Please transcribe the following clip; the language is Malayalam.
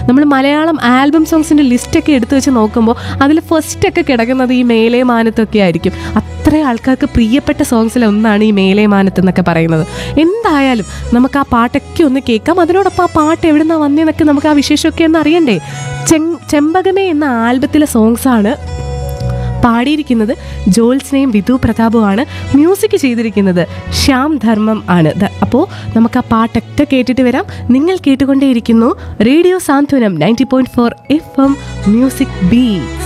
നമ്മൾ മലയാളം ആൽബം സോങ്സിൻ്റെ ലിസ്റ്റൊക്കെ എടുത്തു വെച്ച് നോക്കുമ്പോൾ അതിൽ ഫസ്റ്റൊക്കെ കിടക്കുന്നത് ഈ മേലെ മാനത്തൊക്കെ ആയിരിക്കും അത്ര ആൾക്കാർക്ക് പ്രിയപ്പെട്ട സോങ്സിൽ ഒന്നാണ് ഈ മേലെ മാനത്ത് എന്നൊക്കെ പറയുന്നത് എന്തായാലും നമുക്ക് ആ പാട്ടൊക്കെ ഒന്ന് കേൾക്കാം അതിനോടൊപ്പം ആ പാട്ട് എവിടെ നിന്നാണ് വന്നതെന്നൊക്കെ നമുക്ക് ആ വിശേഷമൊക്കെ ഒന്ന് അറിയണ്ടേ ചെങ് ചെമ്പകമേ എന്ന ആൽബത്തിലെ സോങ്സാണ് പാടിയിരിക്കുന്നത് ജോത്സ്നയും വിധു പ്രതാപുമാണ് മ്യൂസിക് ചെയ്തിരിക്കുന്നത് ശ്യാം ധർമ്മം ആണ് അപ്പോൾ നമുക്ക് ആ പാട്ടൊക്കെ കേട്ടിട്ട് വരാം നിങ്ങൾ കേട്ടുകൊണ്ടേയിരിക്കുന്നു radio Santhwanam ninety point four F M music B